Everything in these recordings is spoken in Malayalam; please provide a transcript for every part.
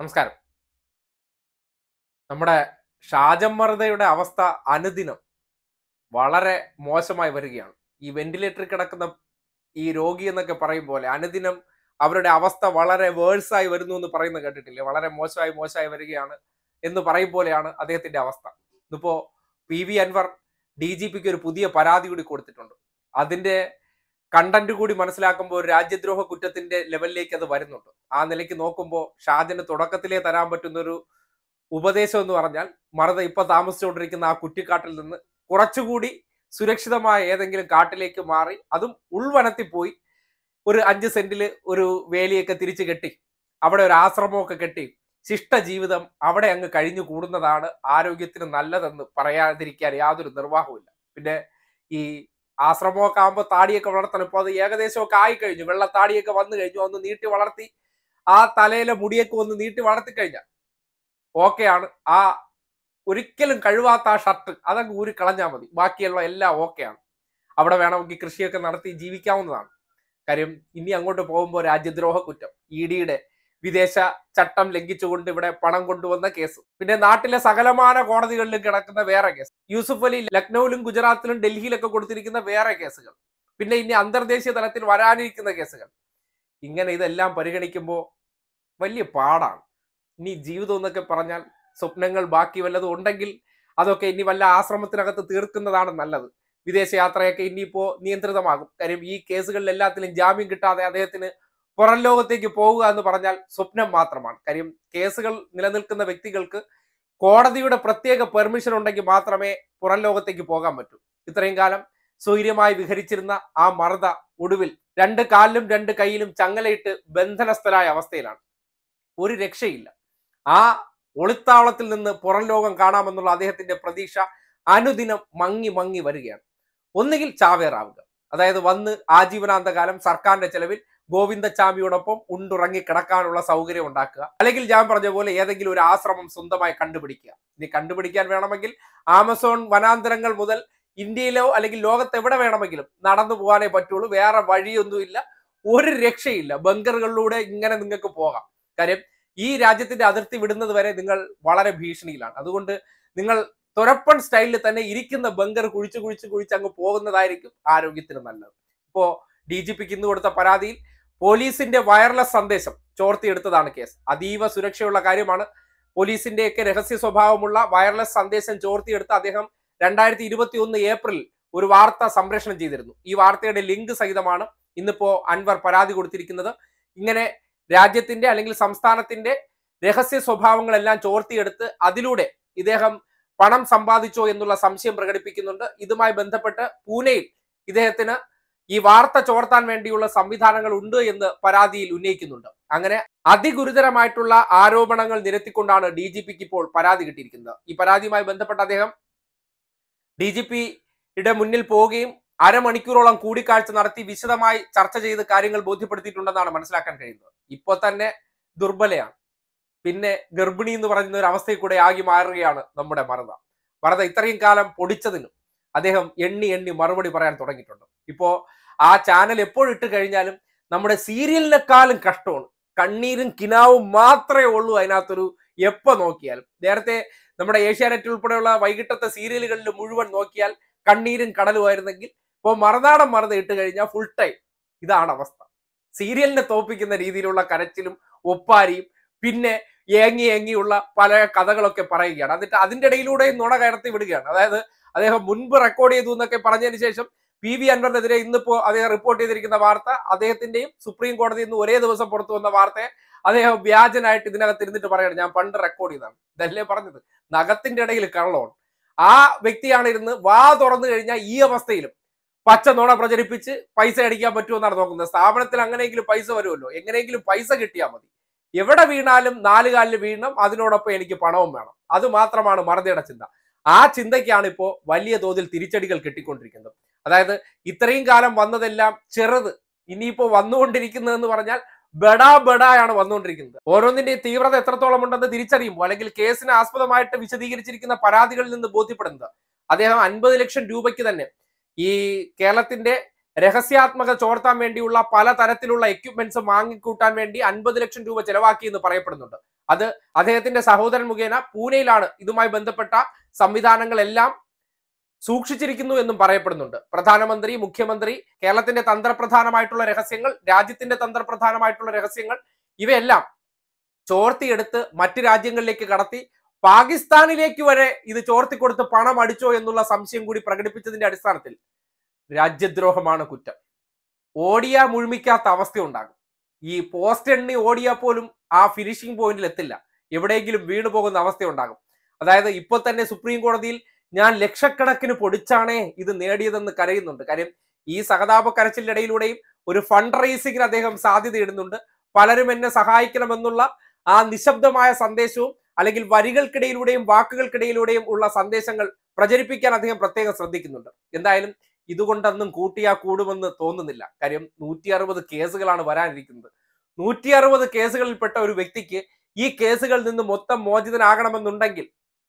നമസ്കാരം നമ്മുടെ ഷാജം മറുതയുടെ അവസ്ഥ അനുദിനം വളരെ മോശമായി വരികയാണ് ഈ വെന്റിലേറ്ററിൽ കിടക്കുന്ന ഈ രോഗി എന്നൊക്കെ പറയും പോലെ അനുദിനം അവരുടെ അവസ്ഥ വളരെ വേഴ്സായി വരുന്നു എന്ന് പറയുന്ന കേട്ടിട്ടില്ലേ വളരെ മോശമായി മോശമായി വരികയാണ് എന്ന് പറയും പോലെയാണ് അദ്ദേഹത്തിന്റെ അവസ്ഥ ഇന്നിപ്പോ P V Anvar D G പിക്ക് ഒരു പുതിയ പരാതി കൂടി കൊടുത്തിട്ടുണ്ട് അതിന്റെ കണ്ടന്റ് കൂടി മനസ്സിലാക്കുമ്പോൾ ഒരു രാജ്യദ്രോഹ കുറ്റത്തിന്റെ ലെവലിലേക്ക് അത് വരുന്നുണ്ട് ആ നിലയ്ക്ക് നോക്കുമ്പോൾ ഷാജന് തുടക്കത്തിലേ തരാൻ പറ്റുന്ന ഒരു ഉപദേശം എന്ന് പറഞ്ഞാൽ മറുത ഇപ്പൊ താമസിച്ചുകൊണ്ടിരിക്കുന്ന ആ കുറ്റിക്കാട്ടിൽ നിന്ന് കുറച്ചുകൂടി സുരക്ഷിതമായ ഏതെങ്കിലും കാട്ടിലേക്ക് മാറി അതും ഉൾവനത്തിൽ പോയി ഒരു അഞ്ച് സെന്റിൽ ഒരു വേലിയൊക്കെ തിരിച്ചു കെട്ടി അവിടെ ഒരു ആശ്രമമൊക്കെ കെട്ടി ശിഷ്ട ജീവിതം അവിടെ അങ്ങ് കഴിഞ്ഞു കൂടുന്നതാണ് ആരോഗ്യത്തിന് നല്ലതെന്ന് പറയാതിരിക്കാൻ യാതൊരു നിർവാഹവുമില്ല പിന്നെ ഈ ആശ്രമമൊക്കെ ആകുമ്പോൾ താടിയൊക്കെ വളർത്തണം ഇപ്പോൾ അത് ഏകദേശമൊക്കെ ആയി കഴിഞ്ഞു വെള്ളത്താടിയൊക്കെ വന്നു കഴിഞ്ഞു ഒന്ന് നീട്ടി വളർത്തി ആ തലയിലെ മുടിയൊക്കെ ഒന്ന് നീട്ടി വളർത്തി കഴിഞ്ഞാൽ ഓക്കെയാണ് ആ ഒരിക്കലും കഴുവാത്ത ആ ഷർട്ട് അതങ്ങ് ഊരി കളഞ്ഞാൽ മതി ബാക്കിയുള്ള എല്ലാം ഓക്കെയാണ് അവിടെ വേണമെങ്കിൽ കൃഷിയൊക്കെ നടത്തി ജീവിക്കാവുന്നതാണ് കാര്യം ഇനി അങ്ങോട്ട് പോകുമ്പോൾ രാജ്യദ്രോഹ കുറ്റം ഇ ഡിയുടെ വിദേശ ചട്ടം ലംഘിച്ചുകൊണ്ട് ഇവിടെ പണം കൊണ്ടുവന്ന കേസ് പിന്നെ നാട്ടിലെ സകലമാന കോടതികളിലും കിടക്കുന്ന വേറെ കേസ് യൂസുഫ് അലി ലക്നൌവിലും ഗുജറാത്തിലും ഡൽഹിയിലൊക്കെ കൊടുത്തിരിക്കുന്ന വേറെ കേസുകൾ പിന്നെ ഇനി അന്തർദേശീയ തലത്തിൽ വരാനിരിക്കുന്ന കേസുകൾ ഇങ്ങനെ ഇതെല്ലാം പരിഗണിക്കുമ്പോൾ വലിയ പാടാണ് ഇനി ജീവിതം എന്നൊക്കെ പറഞ്ഞാൽ സ്വപ്നങ്ങൾ ബാക്കി വല്ലതും ഉണ്ടെങ്കിൽ അതൊക്കെ ഇനി വല്ല ആശ്രമത്തിനകത്ത് തീർക്കുന്നതാണ് നല്ലത് വിദേശ യാത്രയൊക്കെ ഇനിയിപ്പോ നിയന്ത്രിതമാകും കാര്യം ഈ കേസുകളിൽ എല്ലാത്തിലും ജാമ്യം കിട്ടാതെ അദ്ദേഹത്തിന് പുറം ലോകത്തേക്ക് പോവുക എന്ന് പറഞ്ഞാൽ സ്വപ്നം മാത്രമാണ് കാര്യം കേസുകൾ നിലനിൽക്കുന്ന വ്യക്തികൾക്ക് കോടതിയുടെ പ്രത്യേക പെർമിഷൻ ഉണ്ടെങ്കിൽ മാത്രമേ പുറം ലോകത്തേക്ക് പോകാൻ പറ്റൂ ഇത്രയും കാലം സ്വൈര്യമായി വിഹരിച്ചിരുന്ന ആ മറുത ഒടുവിൽ രണ്ട് കാലിലും രണ്ട് കൈയിലും ചങ്ങലയിട്ട് ബന്ധനസ്ഥരായ അവസ്ഥയിലാണ് ഒരു രക്ഷയില്ല ആ ഒളിത്താവളത്തിൽ നിന്ന് പുറം ലോകം കാണാമെന്നുള്ള അദ്ദേഹത്തിന്റെ പ്രതീക്ഷ അനുദിനം മങ്ങി മങ്ങി വരികയാണ് ഒന്നുകിൽ ചാവേറാവുക അതായത് വന്ന് ആജീവനാന്തകാലം സർക്കാരിന്റെ ചെലവിൽ ഗോവിന്ദച്ചാമിയോടൊപ്പം ഉണ്ടുറങ്ങി കിടക്കാനുള്ള സൗകര്യം ഉണ്ടാക്കുക അല്ലെങ്കിൽ ഞാൻ പറഞ്ഞ പോലെ ഏതെങ്കിലും ഒരു ആശ്രമം സ്വന്തമായി കണ്ടുപിടിക്കുക ഇനി കണ്ടുപിടിക്കാൻ വേണമെങ്കിൽ ആമസോൺ വനാന്തരങ്ങൾ മുതൽ ഇന്ത്യയിലോ അല്ലെങ്കിൽ ലോകത്ത് എവിടെ വേണമെങ്കിലും നടന്നു പോകാനേ പറ്റുള്ളൂ വേറെ വഴിയൊന്നുമില്ല ഒരു രക്ഷയില്ല ബങ്കറുകളിലൂടെ ഇങ്ങനെ നിങ്ങൾക്ക് പോകാം കാര്യം ഈ രാജ്യത്തിന്റെ അതിർത്തി വിടുന്നത് വരെ നിങ്ങൾ വളരെ ഭീഷണിയിലാണ് അതുകൊണ്ട് നിങ്ങൾ തുരപ്പൻ സ്റ്റൈലിൽ തന്നെ ഇരിക്കുന്ന ബങ്കർ കുഴിച്ച് കുഴിച്ച് കുഴിച്ച് അങ്ങ് പോകുന്നതായിരിക്കും ആരോഗ്യത്തിന് നല്ലത് ഇപ്പോ ഡി ജി പിക്ക് ഇന്ന് കൊടുത്ത പരാതിയിൽ പോലീസിന്റെ വയർലെസ് സന്ദേശം ചോർത്തിയെടുത്തതാണ് കേസ് അതീവ സുരക്ഷയുള്ള കാര്യമാണ് പോലീസിന്റെയൊക്കെ രഹസ്യ സ്വഭാവമുള്ള വയർലെസ് സന്ദേശം ചോർത്തിയെടുത്ത് അദ്ദേഹം രണ്ടായിരത്തി ഇരുപത്തി ഒന്ന് ഏപ്രിൽ ഒരു വാർത്ത സംപ്രേഷണം ചെയ്തിരുന്നു ഈ വാർത്തയുടെ ലിങ്ക് സഹിതമാണ് ഇന്നിപ്പോ അൻവർ പരാതി കൊടുത്തിരിക്കുന്നത് ഇങ്ങനെ രാജ്യത്തിന്റെ അല്ലെങ്കിൽ സംസ്ഥാനത്തിന്റെ രഹസ്യ സ്വഭാവങ്ങളെല്ലാം ചോർത്തിയെടുത്ത് അതിലൂടെ ഇദ്ദേഹം പണം സമ്പാദിച്ചോ എന്നുള്ള സംശയം പ്രകടിപ്പിക്കുന്നുണ്ട് ഇതുമായി ബന്ധപ്പെട്ട് പൂനെയിൽ ഇദ്ദേഹത്തിന് ഈ വാർത്ത ചോർത്താൻ വേണ്ടിയുള്ള സംവിധാനങ്ങൾ ഉണ്ട് എന്ന് പരാതിയിൽ ഉന്നയിക്കുന്നുണ്ട് അങ്ങനെ അതിഗുരുതരമായിട്ടുള്ള ആരോപണങ്ങൾ നിരത്തിക്കൊണ്ടാണ് ഡി ജി പിക്ക് ഇപ്പോൾ പരാതി കിട്ടിയിരിക്കുന്നത് ഈ പരാതിയുമായി ബന്ധപ്പെട്ട് അദ്ദേഹം ഡി ജി പിയുടെ മുന്നിൽ പോവുകയും അരമണിക്കൂറോളം കൂടിക്കാഴ്ച നടത്തി വിശദമായി ചർച്ച ചെയ്ത് കാര്യങ്ങൾ ബോധ്യപ്പെടുത്തിയിട്ടുണ്ടെന്നാണ് മനസ്സിലാക്കാൻ കഴിയുന്നത് ഇപ്പോൾ തന്നെ ദുർബലയാണ് പിന്നെ ഗർഭിണി എന്ന് പറയുന്ന ഒരു അവസ്ഥയിൽ കൂടെ ആകി മാറുകയാണ് നമ്മുടെ മറത മറത ഇത്രയും കാലം പൊടിച്ചതിനും അദ്ദേഹം എണ്ണി എണ്ണി മറുപടി പറയാൻ തുടങ്ങിയിട്ടുണ്ട് ഇപ്പോ ആ ചാനൽ എപ്പോഴിട്ട് കഴിഞ്ഞാലും നമ്മുടെ സീരിയലിനെക്കാളും കഷ്ടമാണ് കണ്ണീരും കിനാവും മാത്രമേ ഉള്ളൂ അതിനകത്തൊരു എപ്പോ നോക്കിയാലും നേരത്തെ നമ്മുടെ ഏഷ്യാനെറ്റ് ഉൾപ്പെടെയുള്ള വൈകിട്ടത്തെ സീരിയലുകളിൽ മുഴുവൻ നോക്കിയാൽ കണ്ണീരും കടലുമായിരുന്നെങ്കിൽ ഇപ്പോൾ മറുനാടൻ മറുത ഇട്ട് കഴിഞ്ഞാൽ ഫുൾ ടൈം ഇതാണ് അവസ്ഥ സീരിയലിനെ തോപ്പിക്കുന്ന രീതിയിലുള്ള കരച്ചിലും ഒപ്പാരിയും പിന്നെ ഏങ്ങി ഏങ്ങിയുള്ള പല കഥകളൊക്കെ പറയുകയാണ് എന്നിട്ട് അതിന്റെ ഇടയിലൂടെ നുണ കയർത്തി വിടുകയാണ് അതായത് അദ്ദേഹം മുൻപ് റെക്കോർഡ് ചെയ്തു എന്നൊക്കെ പറഞ്ഞതിന് ശേഷം പി വി അൻവറിനെതിരെ ഇന്നിപ്പോ അദ്ദേഹം റിപ്പോർട്ട് ചെയ്തിരിക്കുന്ന വാർത്ത അദ്ദേഹത്തിന്റെയും സുപ്രീം കോടതിയിൽ നിന്ന് ഒരേ ദിവസം പുറത്തു വന്ന വാർത്തയെ അദ്ദേഹം വ്യാജനായിട്ട് ഇതിനകത്ത് ഇരുന്നിട്ട് പറയണം ഞാൻ പണ്ട് റെക്കോർഡ് ചെയ്താണ് ഇതല്ലേ പറഞ്ഞത് നഖത്തിന്റെ ഇടയിൽ കള്ളമാണ് ആ വ്യക്തിയാണ് ഇരുന്ന് വാ തുറന്നു കഴിഞ്ഞാൽ ഈ അവസ്ഥയിലും പച്ച നുണ പ്രചരിപ്പിച്ച് പൈസ അടിക്കാൻ പറ്റുമെന്നാണ് നോക്കുന്നത് സ്ഥാപനത്തിൽ അങ്ങനെയെങ്കിലും പൈസ വരുമല്ലോ എങ്ങനെയെങ്കിലും പൈസ കിട്ടിയാൽ മതി എവിടെ വീണാലും നാല് കാലിൽ വീഴണം അതിനോടൊപ്പം എനിക്ക് പണവും വേണം അത് മാത്രമാണ് മറുതയുടെ ചിന്ത ആ ചിന്തയ്ക്കാണ് ഇപ്പോൾ വലിയ തോതിൽ തിരിച്ചടികൾ കിട്ടിക്കൊണ്ടിരിക്കുന്നത് അതായത് ഇത്രയും കാലം വന്നതെല്ലാം ചെറുത് ഇനിയിപ്പോ വന്നുകൊണ്ടിരിക്കുന്നതെന്ന് പറഞ്ഞാൽ ബഡാ ബഡായാണ് വന്നുകൊണ്ടിരിക്കുന്നത് ഓരോന്നിന്റെയും തീവ്രത എത്രത്തോളം ഉണ്ടെന്ന് തിരിച്ചറിയുമ്പോൾ അല്ലെങ്കിൽ കേസിന് ആസ്പദമായിട്ട് വിശദീകരിച്ചിരിക്കുന്ന പരാതികളിൽ നിന്ന് ബോധ്യപ്പെടുന്നത് അദ്ദേഹം അൻപത് ലക്ഷം രൂപയ്ക്ക് തന്നെ ഈ കേരളത്തിന്റെ രഹസ്യാത്മക ചോർത്താൻ വേണ്ടിയുള്ള പല തരത്തിലുള്ള എക്യുപ്മെന്റ്സ് വാങ്ങിക്കൂട്ടാൻ വേണ്ടി അൻപത് ലക്ഷം രൂപ ചെലവാക്കി എന്ന് പറയപ്പെടുന്നുണ്ട് അത് അദ്ദേഹത്തിന്റെ സഹോദരൻ മുഖേന പൂനെയിലാണ് ഇതുമായി ബന്ധപ്പെട്ട സംവിധാനങ്ങളെല്ലാം സൂക്ഷിച്ചിരിക്കുന്നു എന്നും പറയപ്പെടുന്നുണ്ട് പ്രധാനമന്ത്രി മുഖ്യമന്ത്രി കേരളത്തിന്റെ തന്ത്രപ്രധാനമായിട്ടുള്ള രഹസ്യങ്ങൾ രാജ്യത്തിന്റെ തന്ത്രപ്രധാനമായിട്ടുള്ള രഹസ്യങ്ങൾ ഇവയെല്ലാം ചോർത്തിയെടുത്ത് മറ്റ് രാജ്യങ്ങളിലേക്ക് കടത്തി പാകിസ്ഥാനിലേക്ക് വരെ ഇത് ചോർത്തിക്കൊടുത്ത് പണം അടിച്ചോ എന്നുള്ള സംശയം കൂടി പ്രകടിപ്പിച്ചതിന്റെ അടിസ്ഥാനത്തിൽ രാജ്യദ്രോഹമാണ് കുറ്റം ഓടിയ മുഴുമിക്കാത്ത അവസ്ഥ ഉണ്ടാകും ഈ പോസ്റ്റ് എണ്ണി ഓടിയാൽ പോലും ആ ഫിനിഷിംഗ് പോയിന്റിൽ എത്തില്ല എവിടെയെങ്കിലും വീണു പോകുന്ന അവസ്ഥ ഉണ്ടാകും അതായത് ഇപ്പോൾ തന്നെ സുപ്രീം കോടതിയിൽ ഞാൻ ലക്ഷക്കണക്കിന് പൊടിച്ചാണേ ഇത് നേടിയതെന്ന് കരയുന്നുണ്ട് കാര്യം ഈ സഹതാപ കരച്ചിലിനിടയിലൂടെയും ഒരു ഫണ്ട് റേസിംഗിന് അദ്ദേഹം സാധ്യതയിടുന്നുണ്ട് പലരും എന്നെ സഹായിക്കണമെന്നുള്ള ആ നിശബ്ദമായ സന്ദേശവും അല്ലെങ്കിൽ വരികൾക്കിടയിലൂടെയും വാക്കുകൾക്കിടയിലൂടെയും ഉള്ള സന്ദേശങ്ങൾ പ്രചരിപ്പിക്കാൻ അദ്ദേഹം പ്രത്യേകം ശ്രദ്ധിക്കുന്നുണ്ട് എന്തായാലും ഇതുകൊണ്ടൊന്നും കൂട്ടിയാ കൂടുമെന്ന് തോന്നുന്നില്ല കാര്യം നൂറ്റി അറുപത് കേസുകളാണ് വരാനിരിക്കുന്നത് നൂറ്റി അറുപത് കേസുകളിൽപ്പെട്ട ഒരു വ്യക്തിക്ക് ഈ കേസുകളിൽ നിന്ന് മൊത്തം മോചിതനാകണമെന്നുണ്ടെങ്കിൽ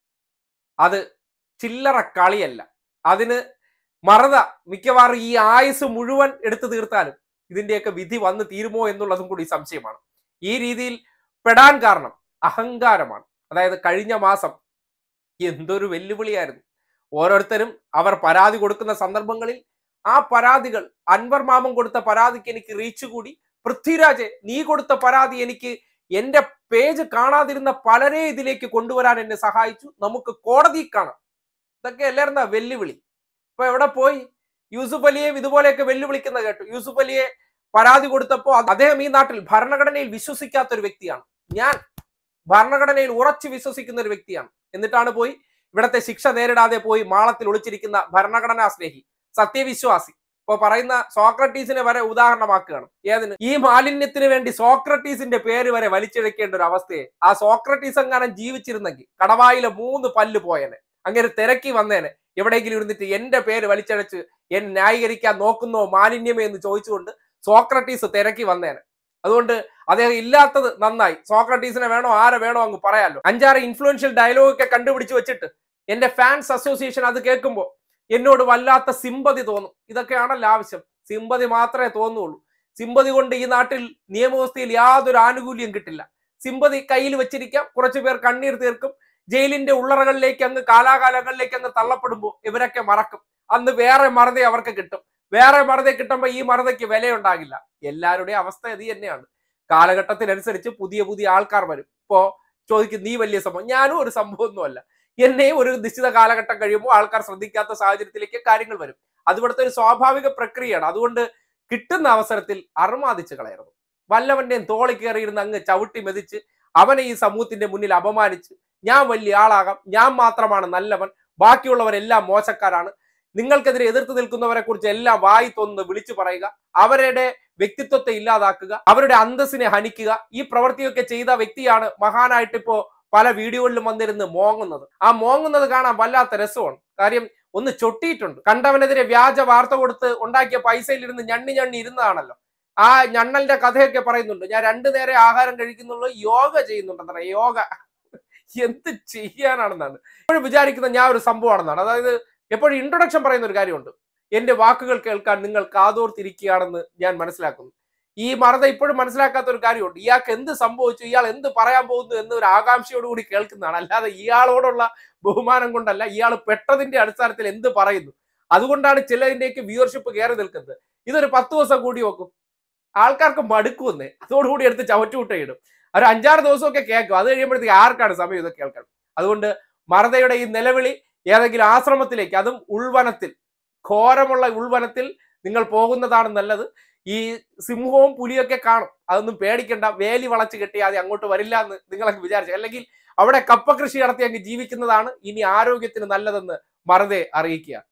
അത് ചില്ലറ കളിയല്ല അതിന് മറത മിക്കവാറും ഈ ആയുസ് മുഴുവൻ എടുത്തു തീർത്താലും ഇതിന്റെയൊക്കെ വിധി വന്ന് തീരുമോ എന്നുള്ളതും കൂടി സംശയമാണ് ഈ രീതിയിൽ പെടാൻ കാരണം അഹങ്കാരമാണ് അതായത് കഴിഞ്ഞ മാസം എന്തൊരു വെല്ലുവിളിയായിരുന്നു ഓരോരുത്തരും അവർ പരാതി കൊടുക്കുന്ന സന്ദർഭങ്ങളിൽ ആ പരാതികൾ അൻവർ മാമൻ കൊടുത്ത പരാതിക്ക് എനിക്ക് റീച്ച് കൂടി പൃഥ്വിരാജ് നീ കൊടുത്ത പരാതി എനിക്ക് എന്റെ പേജ് കാണാതിരുന്ന പലരെ ഇതിലേക്ക് കൊണ്ടുവരാൻ എന്നെ സഹായിച്ചു നമുക്ക് കോടതി കാണാം ഇതൊക്കെ എല്ലായിരുന്ന വെല്ലുവിളി ഇപ്പൊ എവിടെ പോയി യൂസുഫ് അലിയെ ഇതുപോലെയൊക്കെ വെല്ലുവിളിക്കുന്ന കേട്ടു യൂസുഫ് അലിയെ പരാതി കൊടുത്തപ്പോൾ അദ്ദേഹം ഈ നാട്ടിൽ ഭരണഘടനയിൽ വിശ്വസിക്കാത്ത ഒരു വ്യക്തിയാണ് ഞാൻ ഭരണഘടനയിൽ ഉറച്ചു വിശ്വസിക്കുന്ന ഒരു വ്യക്തിയാണ് എന്നിട്ടാണ് പോയി ഇവിടത്തെ ശിക്ഷ നേരിടാതെ പോയി മാളത്തിൽ ഒളിച്ചിരിക്കുന്ന ഭരണഘടനാ സ്നേഹി സത്യവിശ്വാസി ഇപ്പൊ പറയുന്ന സോക്രട്ടീസിനെ വരെ ഉദാഹരണമാക്കുകയാണ് ഏതിന് ഈ മാലിന്യത്തിന് വേണ്ടി സോക്രട്ടീസിന്റെ പേര് വരെ വലിച്ചിഴക്കേണ്ട ഒരു അവസ്ഥയെ ആ സോക്രട്ടീസ് എങ്ങാനും ജീവിച്ചിരുന്നെങ്കിൽ കടവായിലെ മൂന്ന് പല്ല് പോയേനെ അങ്ങനെ തിരക്കി വന്നേനെ എവിടെയെങ്കിലും ഇരുന്നിട്ട് എന്റെ പേര് വലിച്ചഴച്ച് എൻ ന്യായീകരിക്കാൻ നോക്കുന്നോ മാലിന്യമേ എന്ന് ചോദിച്ചുകൊണ്ട് സോക്രട്ടീസ് തിരക്കി വന്നേനെ അതുകൊണ്ട് അദ്ദേഹം ഇല്ലാത്തത് നന്നായി സോക്രട്ടീസിനെ വേണോ ആരെ വേണോ അങ്ങ് പറയാലോ അഞ്ചാറ് ഇൻഫ്ലുവൻഷ്യൽ ഡയലോഗ് ഒക്കെ കണ്ടുപിടിച്ച് വെച്ചിട്ട് എന്റെ ഫാൻസ് അസോസിയേഷൻ അത് കേൾക്കുമ്പോൾ എന്നോട് വല്ലാത്ത സിമ്പതി തോന്നും ഇതൊക്കെയാണല്ലോ ആവശ്യം സിമ്പതി മാത്രമേ തോന്നുള്ളൂ സിമ്പതി കൊണ്ട് ഈ നാട്ടിൽ നിയമവ്യവസ്ഥയിൽ യാതൊരു ആനുകൂല്യം കിട്ടില്ല സിമ്പതി കയ്യിൽ വെച്ചിരിക്കാം കുറച്ചു പേർ കണ്ണീർ തീർക്കും ജയിലിന്റെ ഉള്ളറകളിലേക്ക് അങ്ങ് കാലാകാലങ്ങളിലേക്ക് അങ്ങ് തള്ളപ്പെടുമ്പോൾ ഇവരൊക്കെ മറക്കും അന്ന് വേറെ മറത അവർക്ക് കിട്ടും വേറെ മറത കിട്ടുമ്പോൾ ഈ മറതയ്ക്ക് വിലയുണ്ടാകില്ല എല്ലാവരുടെയും അവസ്ഥ ഇത് തന്നെയാണ് കാലഘട്ടത്തിനനുസരിച്ച് പുതിയ പുതിയ ആൾക്കാർ വരും ഇപ്പോ ചോദിക്കും നീ വലിയ സംഭവം ഞാനും ഒരു സംഭവമൊന്നുമല്ല എന്നെയും ഒരു നിശ്ചിത കാലഘട്ടം കഴിയുമ്പോൾ ആൾക്കാർ ശ്രദ്ധിക്കാത്ത സാഹചര്യത്തിലേക്ക് കാര്യങ്ങൾ വരും അത് ഇവിടുത്തെ ഒരു സ്വാഭാവിക പ്രക്രിയയാണ് അതുകൊണ്ട് കിട്ടുന്ന അവസരത്തിൽ അർമാദിച്ച് കളയരുത് വല്ലവന്റെയും തോളി കയറിയിരുന്ന് അങ്ങ് ചവിട്ടി മെതിച്ച് അവനെ ഈ സമൂഹത്തിന്റെ മുന്നിൽ അപമാനിച്ച് ഞാൻ വലിയ ആളാകാം ഞാൻ മാത്രമാണ് നല്ലവൻ ബാക്കിയുള്ളവരെല്ലാം മോശക്കാരാണ് നിങ്ങൾക്കെതിരെ എതിർത്ത് നിൽക്കുന്നവരെ കുറിച്ച് എല്ലാം വായി തോന്നുന്നത് വിളിച്ചു പറയുക അവരുടെ വ്യക്തിത്വത്തെ ഇല്ലാതാക്കുക അവരുടെ അന്തസ്സിനെ ഹനിക്കുക ഈ പ്രവൃത്തിയൊക്കെ ചെയ്ത വ്യക്തിയാണ് മഹാനായിട്ട് ഇപ്പോ പല വീഡിയോകളിലും വന്നിരുന്ന് മോങ്ങുന്നത് ആ മോങ്ങുന്നത് കാണാൻ വല്ലാത്ത രസമാണ് കാര്യം ഒന്ന് ചൊട്ടിയിട്ടുണ്ട് കണ്ടവനെതിരെ വ്യാജ വാർത്ത കൊടുത്ത് ഉണ്ടാക്കിയ പൈസയിലിരുന്ന് ഞണ്ണി ഞണ്ണി ഇരുന്നതാണല്ലോ ആ ഞണ്ണലിന്റെ കഥയൊക്കെ പറയുന്നുണ്ട് ഞാൻ രണ്ടു നേരം ആഹാരം കഴിക്കുന്നുള്ളൂ യോഗ ചെയ്യുന്നുണ്ടെന്നാണ് യോഗ എന്ത് ചെയ്യാനാണെന്നാണ് എപ്പോഴും വിചാരിക്കുന്ന ഞാൻ ഒരു സംഭവമാണെന്നാണ് അതായത് എപ്പോഴും ഇൻട്രൊഡക്ഷൻ പറയുന്ന ഒരു കാര്യമുണ്ട് എന്റെ വാക്കുകൾ കേൾക്കാൻ നിങ്ങൾ കാതോർത്തിരിക്കുകയാണെന്ന് ഞാൻ മനസ്സിലാക്കുന്നു ഈ മറത ഇപ്പോഴും മനസ്സിലാക്കാത്ത ഒരു കാര്യമുണ്ട് ഇയാൾക്ക് എന്ത് സംഭവിച്ചു ഇയാൾ എന്ത് പറയാൻ പോകുന്നു എന്ന് ഒരു ആകാംക്ഷയോടുകൂടി കേൾക്കുന്നതാണ് അല്ലാതെ ഇയാളോടുള്ള ബഹുമാനം കൊണ്ടല്ല ഇയാൾ പെട്ടതിന്റെ അടിസ്ഥാനത്തിൽ എന്ത് പറയുന്നു അതുകൊണ്ടാണ് ചിലതിന്റെയൊക്കെ വ്യൂവർഷിപ്പ് കയറി നിൽക്കുന്നത് ഇതൊരു പത്ത് ദിവസം കൂടി നോക്കും ആൾക്കാർക്ക് മടുക്കുമെന്നേ അതോടുകൂടി എടുത്ത് ചവറ്റുകൂട്ടയിടും ഒരു അഞ്ചാറ് ദിവസമൊക്കെ കേൾക്കും അത് കഴിയുമ്പോഴത്തേക്ക് ആർക്കാണ് സമയം ഇത് കേൾക്കാൻ അതുകൊണ്ട് മറതയുടെ ഈ നിലവിളി ഏതെങ്കിലും ആശ്രമത്തിലേക്ക് അതും ഉൾവനത്തിൽ ഘോരമുള്ള ഉൾവനത്തിൽ നിങ്ങൾ പോകുന്നതാണ് നല്ലത് ഈ സിംഹവും പുലിയൊക്കെ കാണും അതൊന്നും പേടിക്കണ്ട വേലി വളച്ച് കെട്ടിയാൽ അങ്ങോട്ട് വരില്ല എന്ന് നിങ്ങളൊക്കെ വിചാരിച്ചു അല്ലെങ്കിൽ അവിടെ കപ്പ കൃഷി നടത്തി അങ്ങ് ജീവിക്കുന്നതാണ് ഇനി ആരോഗ്യത്തിന് നല്ലതെന്ന് മറതെ അറിയിക്കുക